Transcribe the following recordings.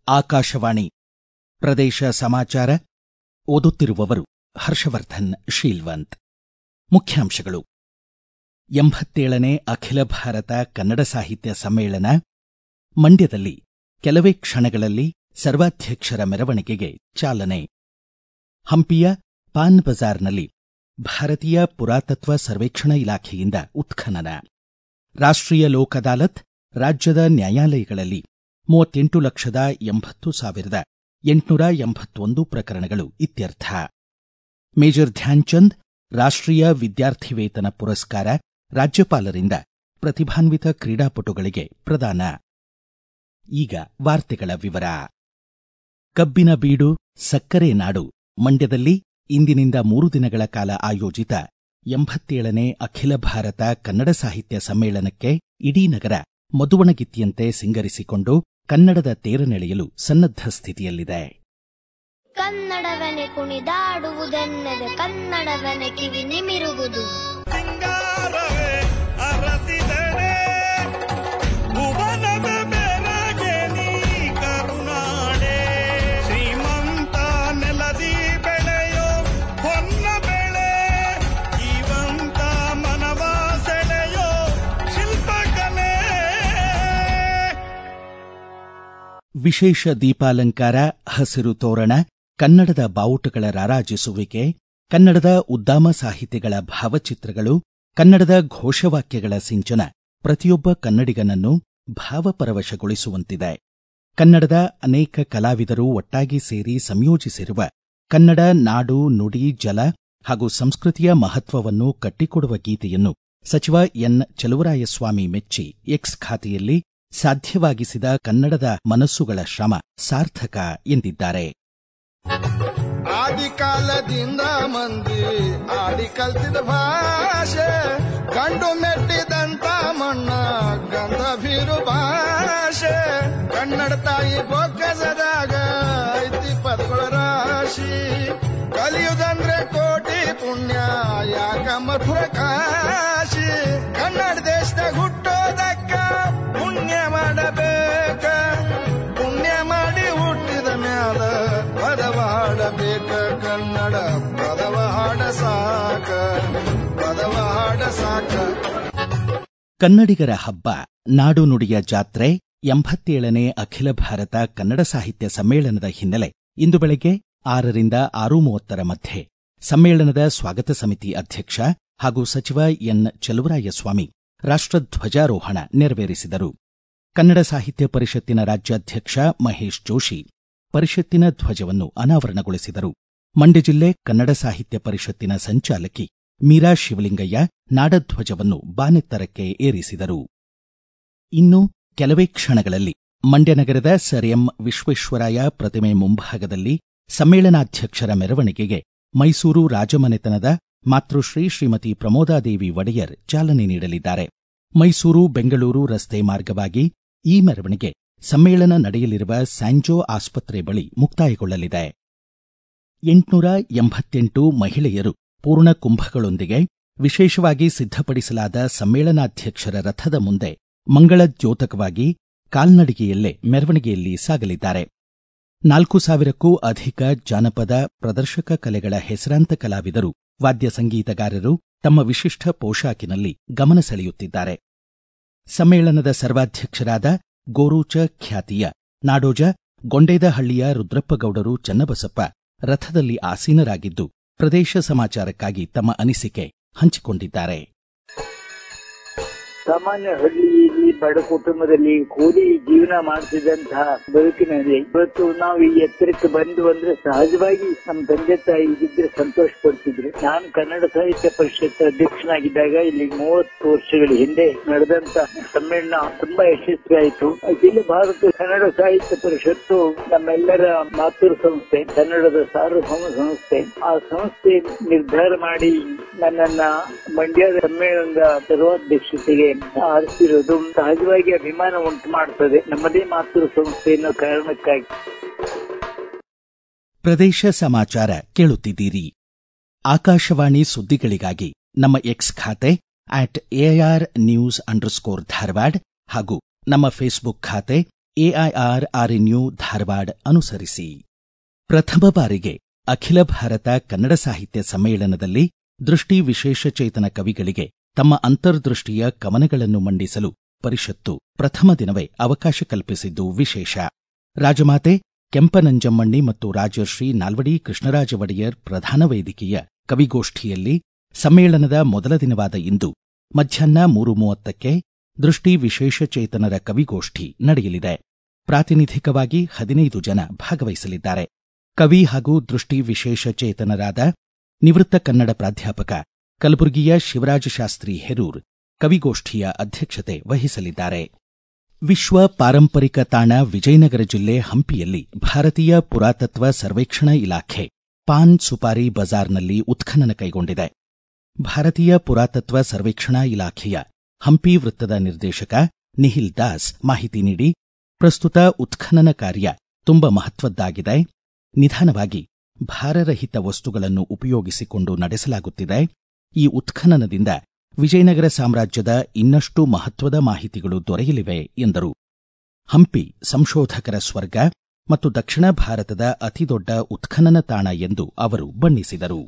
ಆಕಾಶವಾಣಿ ಪ್ರದೇಶ ಸಮಾಚಾರ ಓದುತ್ತಿರುವವರು ಹರ್ಷವರ್ಧನ್ ಶೀಲ್ವಂತ್ ಮುಖ್ಯಾಂಶಗಳು ಎಂಬತ್ತೇಳನೇ ಅಖಿಲ ಭಾರತ ಕನ್ನಡ ಸಾಹಿತ್ಯ ಸಮ್ಮೇಳನ ಮಂಡ್ಯದಲ್ಲಿ ಕೆಲವೇ ಕ್ಷಣಗಳಲ್ಲಿ ಸರ್ವಾಧ್ಯಕ್ಷರ ಮೆರವಣಿಗೆಗೆ ಚಾಲನೆ ಹಂಪಿಯ ಪಾನ್ ಬಜಾರ್ನಲ್ಲಿ ಭಾರತೀಯ ಪುರಾತತ್ವ ಸರ್ವೇಕ್ಷಣಾ ಇಲಾಖೆಯಿಂದ ಉತ್ಖನನ ರಾಷ್ಟ್ರೀಯ ಲೋಕ್ ಅದಾಲತ್ ರಾಜ್ಯದ ನ್ಯಾಯಾಲಯಗಳಲ್ಲಿ ಮೂವತ್ತೆಂಟು ಲಕ್ಷದ ಎಂಬತ್ತು ಸಾವಿರದ ಎಂಟುನೂರ ಎಂಬತ್ತೊಂದು ಪ್ರಕರಣಗಳು ಇತ್ಯರ್ಥ ಮೇಜರ್ ಧ್ಯಾನ್ಚಂದ್ ರಾಷ್ಟ್ರೀಯ ವಿದ್ಯಾರ್ಥಿ ವೇತನ ಪುರಸ್ಕಾರ ರಾಜ್ಯಪಾಲರಿಂದ ಪ್ರತಿಭಾನ್ವಿತ ಕ್ರೀಡಾಪಟುಗಳಿಗೆ ಪ್ರದಾನ ಈಗ ವಾರ್ತೆಗಳ ವಿವರ ಕಬ್ಬಿನ ಬೀಡು ಸಕ್ಕರೆ ನಾಡು ಮಂಡ್ಯದಲ್ಲಿ ಇಂದಿನಿಂದ ಮೂರು ದಿನಗಳ ಕಾಲ ಆಯೋಜಿತ ಎಂಬತ್ತೇಳನೇ ಅಖಿಲ ಭಾರತ ಕನ್ನಡ ಸಾಹಿತ್ಯ ಸಮ್ಮೇಳನಕ್ಕೆ ಇಡೀ ನಗರ ಮದುವಣಗಿತ್ತಿಯಂತೆ ಸಿಂಗರಿಸಿಕೊಂಡು ಕನ್ನಡದ ತೇರನೆಳೆಯಲು ಸನ್ನದ್ಧ ಸ್ಥಿತಿಯಲ್ಲಿದೆ ಕನ್ನಡವನೆ ಕುಣಿದಾಡುವುದೆನ್ನದೆ ಕನ್ನಡವನೆ ಕಿವಿ ನಿಮಿರುವುದು ಸಿಂಗಾರವೇ ಅರಸಿದಡೆ ಭುವನದ ಬೆರಗೆ ನೀ ಕರುನಾಡೆ ಶ್ರೀಮಂತ ನೆಲದಿ ಬೆಳೆಯೋ ಹೊನ್ನ ಬೆಳೆ ಜೀವಂತ ಮನವ ಸೆಳೆಯೋ ಶಿಲ್ಪಕಲೆ ವಿಶೇಷ ದೀಪಾಲಂಕಾರ ಹಸಿರು ತೋರಣ ಕನ್ನಡದ ಬಾವುಟಗಳ ರಾರಾಜಿಸುವಿಕೆ ಕನ್ನಡದ ಉದ್ದಾಮ ಸಾಹಿತಿಗಳ ಭಾವಚಿತ್ರಗಳು ಕನ್ನಡದ ಘೋಷವಾಕ್ಯಗಳ ಸಿಂಚನ ಪ್ರತಿಯೊಬ್ಬ ಕನ್ನಡಿಗನನ್ನು ಭಾವಪರವಶಗೊಳಿಸುವಂತಿದೆ ಕನ್ನಡದ ಅನೇಕ ಕಲಾವಿದರು ಒಟ್ಟಾಗಿ ಸೇರಿ ಸಂಯೋಜಿಸಿರುವ ಕನ್ನಡ ನಾಡು ನುಡಿ ಜಲ ಹಾಗೂ ಸಂಸ್ಕೃತಿಯ ಮಹತ್ವವನ್ನು ಕಟ್ಟಿಕೊಡುವ ಗೀತೆಯನ್ನು ಸಚಿವ ಎನ್ ಚಲುವರಾಯಸ್ವಾಮಿ ಮೆಚ್ಚಿ ಎಕ್ಸ್ ಖಾತೆಯಲ್ಲಿ ಸಾಧ್ಯವಾಗಿಸಿದ ಕನ್ನಡದ ಮನಸ್ಸುಗಳ ಶ್ರಮ ಸಾರ್ಥಕ ಎಂದಿದ್ದಾರೆ ಆದಿಕಾಲದಿಂದ ಮಂದಿ ಆಡಿ ಕಲ್ತಿದ ಭಾಷೆ ಕಂಡು ಮೆಟ್ಟಿದಂತ ಮಣ್ಣ ಗಂಧ ಬೀರು ಭಾಷೆ ಕನ್ನಡ ತಾಯಿ ಬೊಕ್ಕಸದಾಗ ಐತಿ ಪದಗಳ ರಾಶಿ ಕಲಿಯುವುದಂದ್ರೆ ಕೋಟಿ ಪುಣ್ಯ ಯಾಕ ಮಧುರ ಕಾಶಿ ಕನ್ನಡ ದೇಶದಾಗ ಹುಟ್ಟೋದಕ್ಕ ಪುಣ್ಯ ಮಾಡಬೇಕ ಪುಣ್ಯ ಮಾಡಿ ಹುಟ್ಟಿದ ಮ್ಯಾಲ ಪದವ ಹಾಡಬೇಕ ಕನ್ನಡ ಪದವ ಹಾಡ ಸಾಕ ಪದವ ಹಾಡ ಸಾಕ ಕನ್ನಡಿಗರ ಹಬ್ಬ ನಾಡು ನುಡಿಯ ಜಾತ್ರೆ ಎಂಬತ್ತೇಳನೇ ಅಖಿಲ ಭಾರತ ಕನ್ನಡ ಸಾಹಿತ್ಯ ಸಮ್ಮೇಳನದ ಹಿನ್ನೆಲೆ ಇಂದು ಬೆಳಗ್ಗೆ ಆರರಿಂದ ಆರು ಮೂವತ್ತರ ಮಧ್ಯೆ ಸಮ್ಮೇಳನದ ಸ್ವಾಗತ ಸಮಿತಿ ಅಧ್ಯಕ್ಷ ಹಾಗೂ ಸಚಿವ ಎನ್ ಚಲುವರಾಯಸ್ವಾಮಿ ರಾಷ್ಟ್ರಧ್ವಜಾರೋಹಣ ನೆರವೇರಿಸಿದರು ಕನ್ನಡ ಸಾಹಿತ್ಯ ಪರಿಷತ್ತಿನ ರಾಜ್ಯಾಧ್ಯಕ್ಷ ಮಹೇಶ್ ಜೋಶಿ ಪರಿಷತ್ತಿನ ಧ್ವಜವನ್ನು ಅನಾವರಣಗೊಳಿಸಿದರು ಮಂಡ್ಯ ಜಿಲ್ಲೆ ಕನ್ನಡ ಸಾಹಿತ್ಯ ಪರಿಷತ್ತಿನ ಸಂಚಾಲಕಿ ಮೀರಾ ಶಿವಲಿಂಗಯ್ಯ ನಾಡಧ್ವಜವನ್ನು ಬಾನೆತ್ತರಕ್ಕೆ ಏರಿಸಿದರು ಇನ್ನು ಕೆಲವೇ ಕ್ಷಣಗಳಲ್ಲಿ ಮಂಡ್ಯ ನಗರದ ಸರ್ ಎಂ ವಿಶ್ವೇಶ್ವರಾಯ ಪ್ರತಿಮೆ ಮುಂಭಾಗದಲ್ಲಿ ಸಮ್ಮೇಳನಾಧ್ಯಕ್ಷರ ಮೆರವಣಿಗೆಗೆ ಮೈಸೂರು ರಾಜಮನೆತನದ ಮಾತೃಶ್ರೀ ಶ್ರೀಮತಿ ಪ್ರಮೋದಾದೇವಿ ಒಡೆಯರ್ ಚಾಲನೆ ನೀಡಲಿದ್ದಾರೆ ಮೈಸೂರು ಬೆಂಗಳೂರು ರಸ್ತೆ ಮಾರ್ಗವಾಗಿ ಈ ಮೆರವಣಿಗೆ ಸಮ್ಮೇಳನ ನಡೆಯಲಿರುವ ಸ್ಯಾಂಜೋ ಆಸ್ಪತ್ರೆ ಬಳಿ ಮುಕ್ತಾಯಗೊಳ್ಳಲಿದೆ ಎಂಟುನೂರ ಎಂಬತ್ತೆಂಟು ಮಹಿಳೆಯರು ಪೂರ್ಣ ಕುಂಭಗಳೊಂದಿಗೆ ವಿಶೇಷವಾಗಿ ಸಿದ್ಧಪಡಿಸಲಾದ ಸಮ್ಮೇಳನಾಧ್ಯಕ್ಷರ ರಥದ ಮುಂದೆ ಮಂಗಳ ದ್ಯೋತಕವಾಗಿ ಕಾಲ್ನಡಿಗೆಯಲ್ಲೇ ಮೆರವಣಿಗೆಯಲ್ಲಿ ಸಾಗಲಿದ್ದಾರೆ ನಾಲ್ಕು ಸಾವಿರಕ್ಕೂ ಅಧಿಕ ಜಾನಪದ ಪ್ರದರ್ಶಕ ಕಲೆಗಳ ಹೆಸರಾಂತ ಕಲಾವಿದರು ವಾದ್ಯ ಸಂಗೀತಗಾರರು ತಮ್ಮ ವಿಶಿಷ್ಟ ಪೋಷಾಕಿನಲ್ಲಿ ಗಮನ ಸೆಳೆಯುತ್ತಿದ್ದಾರೆ ಸಮ್ಮೇಳನದ ಸರ್ವಾಧ್ಯಕ್ಷರಾದ ಗೋರೂಚ ಖ್ಯಾತಿಯ ನಾಡೋಜ ಗೊಂಡೇದಹಳ್ಳಿಯ ರುದ್ರಪ್ಪಗೌಡರು ಚನ್ನಬಸಪ್ಪ ರಥದಲ್ಲಿ ಆಸೀನರಾಗಿದ್ದು ಪ್ರದೇಶ ಸಮಾಚಾರಕ್ಕಾಗಿ ತಮ್ಮ ಅನಿಸಿಕೆ ಹಂಚಿಕೊಂಡಿದ್ದಾರೆ ಸಾಮಾನ್ಯ ಹಳ್ಳಿಯಲ್ಲಿ ಬಡ ಕುಟುಂಬದಲ್ಲಿ ಕೂಲಿ ಜೀವನ ಮಾಡ್ತಿದ್ದಂತಹ ಬದುಕಿನಲ್ಲಿ ಇವತ್ತು ನಾವು ಈ ಎತ್ತರಕ್ಕೆ ಬಂದು ಅಂದ್ರೆ ಸಹಜವಾಗಿ ನಮ್ಮ ತಂದೆ ತಾಯಿ ಇದ್ರೆ ಸಂತೋಷ ಪಡ್ತಿದ್ರು ನಾನು ಕನ್ನಡ ಸಾಹಿತ್ಯ ಪರಿಷತ್ ಅಧ್ಯಕ್ಷನಾಗಿದ್ದಾಗ ಇಲ್ಲಿ ಮೂವತ್ತು ವರ್ಷಗಳ ಹಿಂದೆ ನಡೆದಂತ ಸಮ್ಮೇಳನ ತುಂಬಾ ಯಶಸ್ವಿ ಆಯಿತು ಅಖಿಲ ಭಾರತ ಕನ್ನಡ ಸಾಹಿತ್ಯ ಪರಿಷತ್ತು ನಮ್ಮೆಲ್ಲರ ಮಾತೃ ಸಂಸ್ಥೆ ಕನ್ನಡದ ಸಾರ್ವಭೌಮ ಸಂಸ್ಥೆ ಆ ಸಂಸ್ಥೆ ನಿರ್ಧಾರ ಮಾಡಿ ನನ್ನನ್ನ ಮಂಡ್ಯದ ಸಮ್ಮೇಳನದ ಸರ್ವಾಧ್ಯಕ್ಷತೆಗೆ ಆರಿಸಿರೋದು ಸಹಜವಾಗಿ ಅಭಿಮಾನ ಉಂಟು ಮಾಡ್ತದೆ ನಮ್ಮದೇ ಮಾತೃ ಸಂಸ್ಥೆ ಅನ್ನೋ ಕಾರಣಕ್ಕಾಗಿ ಪ್ರದೇಶ ಸಮಾಚಾರ ಕೇಳುತ್ತಿದ್ದೀರಿ ಆಕಾಶವಾಣಿ ಸುದ್ದಿಗಳಿಗಾಗಿ ನಮ್ಮ ಎಕ್ಸ್ ಖಾತೆ at AR news underscore Dharwad ಹಾಗೂ ನಮ್ಮ ಫೇಸ್ಬುಕ್ ಖಾತೆ ಎಐಆರ್ ಆರ್ಎನ್ಯು ಧಾರವಾಡ ಅನುಸರಿಸಿ ಪ್ರಥಮ ಬಾರಿಗೆ ಅಖಿಲ ಭಾರತ ಕನ್ನಡ ಸಾಹಿತ್ಯ ಸಮ್ಮೇಳನದಲ್ಲಿ ದೃಷ್ಟಿ ವಿಶೇಷಚೇತನ ಕವಿಗಳಿಗೆ ತಮ್ಮ ಅಂತರ್ದೃಷ್ಟಿಯ ಕವನಗಳನ್ನು ಮಂಡಿಸಲು ಪರಿಷತ್ತು ಪ್ರಥಮ ದಿನವೇ ಅವಕಾಶ ಕಲ್ಪಿಸಿದ್ದು ವಿಶೇಷ ರಾಜಮಾತೆ ಕೆಂಪನಂಜಮ್ಮಣ್ಣಿ ಮತ್ತು ರಾಜರ್ಷಿ ನಾಲ್ವಡಿ ಕೃಷ್ಣರಾಜ ಒಡೆಯರ್ ಪ್ರಧಾನ ವೇದಿಕೆಯ ಕವಿಗೋಷ್ಠಿಯಲ್ಲಿ ಸಮ್ಮೇಳನದ ಮೊದಲ ದಿನವಾದ ಇಂದು ಮಧ್ಯಾಹ್ನ ಮೂರು ಮೂವತ್ತಕ್ಕೆ ದೃಷ್ಟಿ ವಿಶೇಷಚೇತನರ ಕವಿಗೋಷ್ಠಿ ನಡೆಯಲಿದೆ ಪ್ರಾತಿನಿಧಿಕವಾಗಿ ಹದಿನೈದು ಜನ ಭಾಗವಹಿಸಲಿದ್ದಾರೆ ಕವಿ ಹಾಗೂ ದೃಷ್ಟಿ ವಿಶೇಷಚೇತನರಾದ ನಿವೃತ್ತ ಕನ್ನಡ ಪ್ರಾಧ್ಯಾಪಕ ಕಲಬುರಗಿಯ ಶಿವರಾಜ ಶಾಸ್ತ್ರಿ ಹೆರೂರ್ ಕವಿಗೋಷ್ಠಿಯ ಅಧ್ಯಕ್ಷತೆ ವಹಿಸಲಿದ್ದಾರೆ ವಿಶ್ವ ಪಾರಂಪರಿಕ ತಾಣ ವಿಜಯನಗರ ಜಿಲ್ಲೆ ಹಂಪಿಯಲ್ಲಿ ಭಾರತೀಯ ಪುರಾತತ್ವ ಸರ್ವೇಕ್ಷಣಾ ಇಲಾಖೆ ಪಾನ್ ಸುಪಾರಿ ಬಜಾರ್ನಲ್ಲಿ ಉತ್ಖನನ ಕೈಗೊಂಡಿದೆ ಭಾರತೀಯ ಪುರಾತತ್ವ ಸರ್ವೇಕ್ಷಣಾ ಇಲಾಖೆಯ ಹಂಪಿ ವೃತ್ತದ ನಿರ್ದೇಶಕ ನಿಹಿಲ್ ದಾಸ್ ಮಾಹಿತಿ ನೀಡಿ ಪ್ರಸ್ತುತ ಉತ್ಖನನ ಕಾರ್ಯ ತುಂಬ ಮಹತ್ವದ್ದಾಗಿದೆ ನಿಧಾನವಾಗಿ ಭಾರರಹಿತ ವಸ್ತುಗಳನ್ನು ಉಪಯೋಗಿಸಿಕೊಂಡು ನಡೆಸಲಾಗುತ್ತಿದೆ ಈ ಉತ್ಖನನದಿಂದ ವಿಜಯನಗರ ಸಾಮ್ರಾಜ್ಯದ ಇನ್ನಷ್ಟು ಮಹತ್ವದ ಮಾಹಿತಿಗಳು ದೊರೆಯಲಿವೆ ಎಂದರು ಹಂಪಿ ಸಂಶೋಧಕರ ಸ್ವರ್ಗ ಮತ್ತು ದಕ್ಷಿಣ ಭಾರತದ ಅತಿದೊಡ್ಡ ಉತ್ಖನನ ತಾಣ ಎಂದು ಅವರು ಬಣ್ಣಿಸಿದರು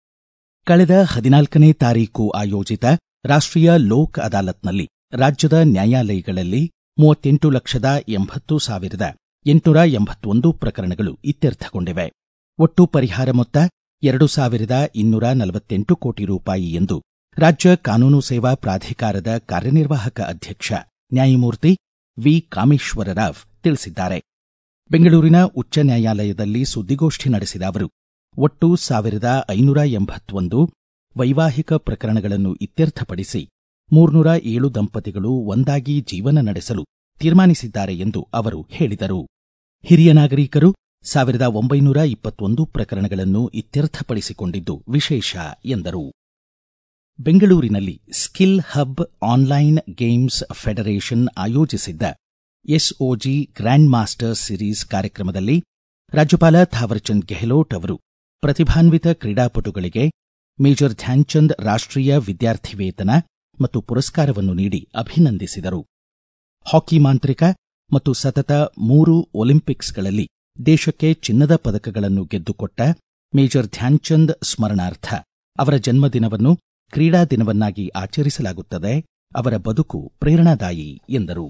ಕಳೆದ ಹದಿನಾಲ್ಕನೇ ತಾರೀಕು ಆಯೋಜಿತ ರಾಷ್ಟ್ರೀಯ ಲೋಕ್ ಅದಾಲತ್ನಲ್ಲಿ ರಾಜ್ಯದ ನ್ಯಾಯಾಲಯಗಳಲ್ಲಿ ಮೂವತ್ತೆಂಟು ಲಕ್ಷದ ಎಂಬತ್ತು ಸಾವಿರದ ಎಂಟುನೂರ ಎಂಬತ್ತೊಂದು ಪ್ರಕರಣಗಳು ಇತ್ಯರ್ಥಗೊಂಡಿವೆ ಒಟ್ಟು ಪರಿಹಾರ ಮೊತ್ತ ಎರಡು ಸಾವಿರದ ಇನ್ನೂರ ನಲವತ್ತೆಂಟು ಕೋಟಿ ರೂಪಾಯಿ ಎಂದು ರಾಜ್ಯ ಕಾನೂನು ಸೇವಾ ಪ್ರಾಧಿಕಾರದ ಕಾರ್ಯನಿರ್ವಾಹಕ ಅಧ್ಯಕ್ಷ ನ್ಯಾಯಮೂರ್ತಿ ವಿ ಕಾಮೇಶ್ವರರಾವ್ ತಿಳಿಸಿದ್ದಾರೆ ಬೆಂಗಳೂರಿನ ಉಚ್ಚ ನ್ಯಾಯಾಲಯದಲ್ಲಿ ಸುದ್ದಿಗೋಷ್ಠಿ ನಡೆಸಿದ ಅವರು ಒಟ್ಟು ಸಾವಿರದ ಐನೂರ ಎಂಬತ್ತೊಂದು ವೈವಾಹಿಕ ಪ್ರಕರಣಗಳನ್ನು ಇತ್ಯರ್ಥಪಡಿಸಿ ಮೂರ್ನೂರ ಏಳು ದಂಪತಿಗಳು ಒಂದಾಗಿ ಜೀವನ ನಡೆಸಲು ತೀರ್ಮಾನಿಸಿದ್ದಾರೆ ಎಂದು ಅವರು ಹೇಳಿದರು ಹಿರಿಯ ನಾಗರಿಕರು ಸಾವಿರದ ಒಂಬೈನೂರ ಇಪ್ಪತ್ತೊಂದು ಪ್ರಕರಣಗಳನ್ನು ಇತ್ಯರ್ಥಪಡಿಸಿಕೊಂಡಿದ್ದು ವಿಶೇಷ ಎಂದರು ಬೆಂಗಳೂರಿನಲ್ಲಿ skill hub online games federation ಆಯೋಜಿಸಿದ್ದ ಎಸ್ಒಜಿ ಗ್ರ್ಯಾಂಡ್ ಮಾಸ್ಟರ್ಸ್ ಸಿರೀಸ್ ಕಾರ್ಯಕ್ರಮದಲ್ಲಿ ರಾಜ್ಯಪಾಲ ಥಾವರ್ಚಂದ್ ಗೆಹ್ಲೋಟ್ ಅವರು ಪ್ರತಿಭಾನ್ವಿತ ಕ್ರೀಡಾಪಟುಗಳಿಗೆ ಮೇಜರ್ ಧ್ಯಾನ್ಚಂದ್ ರಾಷ್ಟ್ರೀಯ ವಿದ್ಯಾರ್ಥಿ ವೇತನ ಮತ್ತು ಪುರಸ್ಕಾರವನ್ನು ನೀಡಿ ಅಭಿನಂದಿಸಿದರು ಹಾಕಿ ಮಾಂತ್ರಿಕ ಮತ್ತು ಸತತ ಮೂರು ಒಲಿಂಪಿಕ್ಸ್ಗಳಲ್ಲಿ ದೇಶಕ್ಕೆ ಚಿನ್ನದ ಪದಕಗಳನ್ನು ಗೆದ್ದುಕೊಟ್ಟ ಮೇಜರ್ ಧ್ಯಾನ್ಚಂದ್ ಸ್ಮರಣಾರ್ಥ ಅವರ ಜನ್ಮದಿನವನ್ನು ಕ್ರೀಡಾ ದಿನವನ್ನಾಗಿ ಆಚರಿಸಲಾಗುತ್ತದೆ ಅವರ ಬದುಕು ಪ್ರೇರಣಾದಾಯಿ ಎಂದರು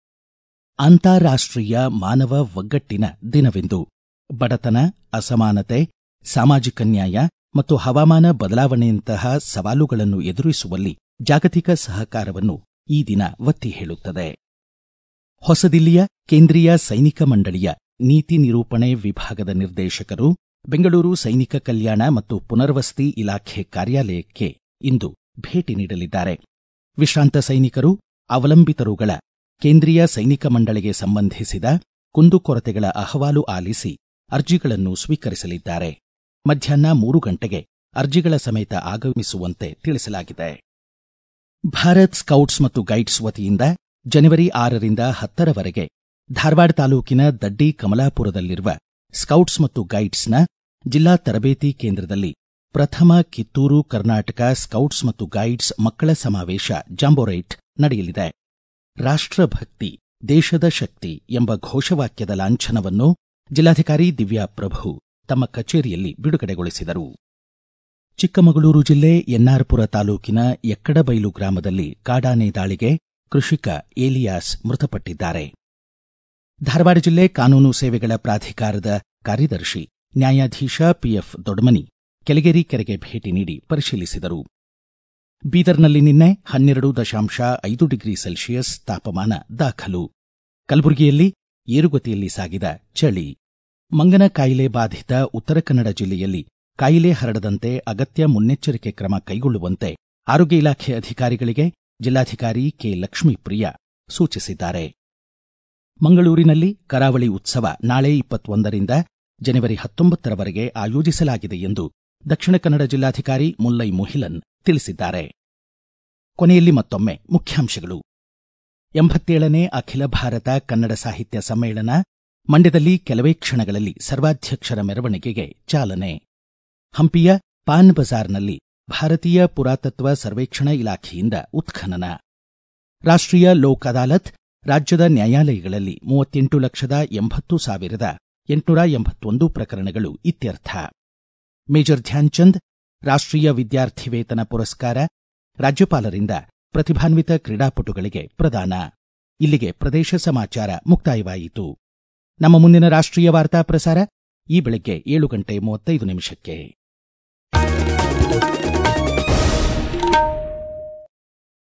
ಅಂತಾರಾಷ್ಟ್ರೀಯ ಮಾನವ ಒಗ್ಗಟ್ಟಿನ ದಿನವಿಂದು ಬಡತನ ಅಸಮಾನತೆ ಸಾಮಾಜಿಕ ನ್ಯಾಯ ಮತ್ತು ಹವಾಮಾನ ಬದಲಾವಣೆಯಂತಹ ಸವಾಲುಗಳನ್ನು ಎದುರಿಸುವಲ್ಲಿ ಜಾಗತಿಕ ಸಹಕಾರವನ್ನು ಈ ದಿನ ಒತ್ತಿ ಹೇಳುತ್ತದೆ ಹೊಸದಿಲ್ಲಿಯ ಕೇಂದ್ರೀಯ ಸೈನಿಕ ಮಂಡಳಿಯ ನೀತಿ ನಿರೂಪಣೆ ವಿಭಾಗದ ನಿರ್ದೇಶಕರು ಬೆಂಗಳೂರು ಸೈನಿಕ ಕಲ್ಯಾಣ ಮತ್ತು ಪುನರ್ವಸತಿ ಇಲಾಖೆ ಕಾರ್ಯಾಲಯಕ್ಕೆ ಇಂದು ಭೇಟಿ ನೀಡಲಿದ್ದಾರೆ ವಿಶ್ರಾಂತ ಸೈನಿಕರು ಅವಲಂಬಿತರುಗಳ ಕೇಂದ್ರೀಯ ಸೈನಿಕ ಮಂಡಳಿಗೆ ಸಂಬಂಧಿಸಿದ ಕುಂದುಕೊರತೆಗಳ ಅಹವಾಲು ಆಲಿಸಿ ಅರ್ಜಿಗಳನ್ನು ಸ್ವೀಕರಿಸಲಿದ್ದಾರೆ ಮಧ್ಯಾಹ್ನ ಮೂರು ಗಂಟೆಗೆ ಅರ್ಜಿಗಳ ಸಮೇತ ಆಗಮಿಸುವಂತೆ ತಿಳಿಸಲಾಗಿದೆ ಭಾರತ್ ಸ್ಕೌಟ್ಸ್ ಮತ್ತು ಗೈಡ್ಸ್ ವತಿಯಿಂದ ಜನವರಿ ಆರರಿಂದ ಹತ್ತರವರೆಗೆ ಧಾರವಾಡ ತಾಲೂಕಿನ ದಡ್ಡಿ ಕಮಲಾಪುರದಲ್ಲಿರುವ ಸ್ಕೌಟ್ಸ್ ಮತ್ತು ಗೈಡ್ಸ್ನ ಜಿಲ್ಲಾ ತರಬೇತಿ ಕೇಂದ್ರದಲ್ಲಿ ಪ್ರಥಮ ಕಿತ್ತೂರು ಕರ್ನಾಟಕ ಸ್ಕೌಟ್ಸ್ ಮತ್ತು ಗೈಡ್ಸ್ ಮಕ್ಕಳ ಸಮಾವೇಶ ಜಾಂಬೋರೈಟ್ ನಡೆಯಲಿದೆ ರಾಷ್ಟ್ರಭಕ್ತಿ ದೇಶದ ಶಕ್ತಿ ಎಂಬ ಘೋಷವಾಕ್ಯದ ಲಾಂಛನವನ್ನು ಜಿಲ್ಲಾಧಿಕಾರಿ ದಿವ್ಯಾ ಪ್ರಭು ತಮ್ಮ ಕಚೇರಿಯಲ್ಲಿ ಬಿಡುಗಡೆಗೊಳಿಸಿದರು ಚಿಕ್ಕಮಗಳೂರು ಜಿಲ್ಲೆ ಎನ್ನಾರ್ಪುರ ತಾಲೂಕಿನ ಎಕ್ಕಡಬೈಲು ಗ್ರಾಮದಲ್ಲಿ ಕಾಡಾನೆ ದಾಳಿಗೆ ಕೃಷಿಕ ಏಲಿಯಾಸ್ ಮೃತಪಟ್ಟಿದ್ದಾರೆ ಧಾರವಾಡ ಜಿಲ್ಲೆ ಕಾನೂನು ಸೇವೆಗಳ ಪ್ರಾಧಿಕಾರದ ಕಾರ್ಯದರ್ಶಿ ನ್ಯಾಯಾಧೀಶ ಪಿಎಫ್ ದೊಡ್ಮನಿ ಕೆಳಗೇರಿ ಕೆರೆಗೆ ಭೇಟಿ ನೀಡಿ ಪರಿಶೀಲಿಸಿದರು ಬೀದರ್ನಲ್ಲಿ ನಿನ್ನೆ ಹನ್ನೆರಡು ದಶಾಂಶ ಐದು ಡಿಗ್ರಿ ಸೆಲ್ಸಿಯಸ್ ತಾಪಮಾನ ದಾಖಲು ಕಲಬುರಗಿಯಲ್ಲಿ ಏರುಗತಿಯಲ್ಲಿ ಸಾಗಿದ ಚಳಿ ಮಂಗನ ಕಾಯಿಲೆ ಬಾಧಿತ ಉತ್ತರ ಕನ್ನಡ ಜಿಲ್ಲೆಯಲ್ಲಿ ಕಾಯಿಲೆ ಹರಡದಂತೆ ಅಗತ್ಯ ಮುನ್ನೆಚ್ಚರಿಕೆ ಕ್ರಮ ಕೈಗೊಳ್ಳುವಂತೆ ಆರೋಗ್ಯ ಇಲಾಖೆ ಅಧಿಕಾರಿಗಳಿಗೆ ಜಿಲ್ಲಾಧಿಕಾರಿ ಕೆ ಲಕ್ಷ್ಮೀಪ್ರಿಯ ಸೂಚಿಸಿದ್ದಾರೆ ಮಂಗಳೂರಿನಲ್ಲಿ ಕರಾವಳಿ ಉತ್ಸವ ನಾಳೆ ಇಪ್ಪತ್ತೊಂದರಿಂದ ಜನವರಿ ಹತ್ತೊಂಬತ್ತರವರೆಗೆ ಆಯೋಜಿಸಲಾಗಿದೆ ಎಂದು ದಕ್ಷಿಣ ಕನ್ನಡ ಜಿಲ್ಲಾಧಿಕಾರಿ ಮುಲ್ಲೈ ಮುಹಿಲನ್ ತಿಳಿಸಿದ್ದಾರೆ ಕೊನೆಯಲ್ಲಿ ಮತ್ತೊಮ್ಮೆ ಮುಖ್ಯಾಂಶಗಳು ಎಂಬತ್ತೇಳನೇ ಅಖಿಲ ಭಾರತ ಕನ್ನಡ ಸಾಹಿತ್ಯ ಸಮ್ಮೇಳನ ಮಂಡ್ಯದಲ್ಲಿ ಕೆಲವೇ ಕ್ಷಣಗಳಲ್ಲಿ ಸರ್ವಾಧ್ಯಕ್ಷರ ಮೆರವಣಿಗೆಗೆ ಚಾಲನೆ ಹಂಪಿಯ ಪಾನ್ ಬಜಾರ್ನಲ್ಲಿ ಭಾರತೀಯ ಪುರಾತತ್ವ ಸರ್ವೇಕ್ಷಣಾ ಇಲಾಖೆಯಿಂದ ಉತ್ಖನನ ರಾಷ್ಟ್ರೀಯ ಲೋಕ್ ಅದಾಲತ್ ರಾಜ್ಯದ ನ್ಯಾಯಾಲಯಗಳಲ್ಲಿ ಮೂವತ್ತೆಂಟು ಲಕ್ಷದ ಎಂಬತ್ತು ಸಾವಿರದ ಎಂಟುನೂರ ಎಂಬತ್ತೊಂದು ಪ್ರಕರಣಗಳು ಇತ್ಯರ್ಥ ಮೇಜರ್ ಧ್ಯಾನ್ಚಂದ್ ರಾಷ್ಟ್ರೀಯ ವಿದ್ಯಾರ್ಥಿ ವೇತನ ಪುರಸ್ಕಾರ ರಾಜ್ಯಪಾಲರಿಂದ ಪ್ರತಿಭಾನ್ವಿತ ಕ್ರೀಡಾಪಟುಗಳಿಗೆ ಪ್ರದಾನ ಇಲ್ಲಿಗೆ ಪ್ರದೇಶ ಸಮಾಚಾರ ಮುಕ್ತಾಯವಾಯಿತು ನಮ್ಮ ಮುಂದಿನ ರಾಷ್ಟ್ರೀಯ ವಾರ್ತಾ ಪ್ರಸಾರ ಈ ಬೆಳಗ್ಗೆ ಏಳು ಗಂಟೆ ಮೂವತ್ತೈದು ನಿಮಿಷಕ್ಕೆ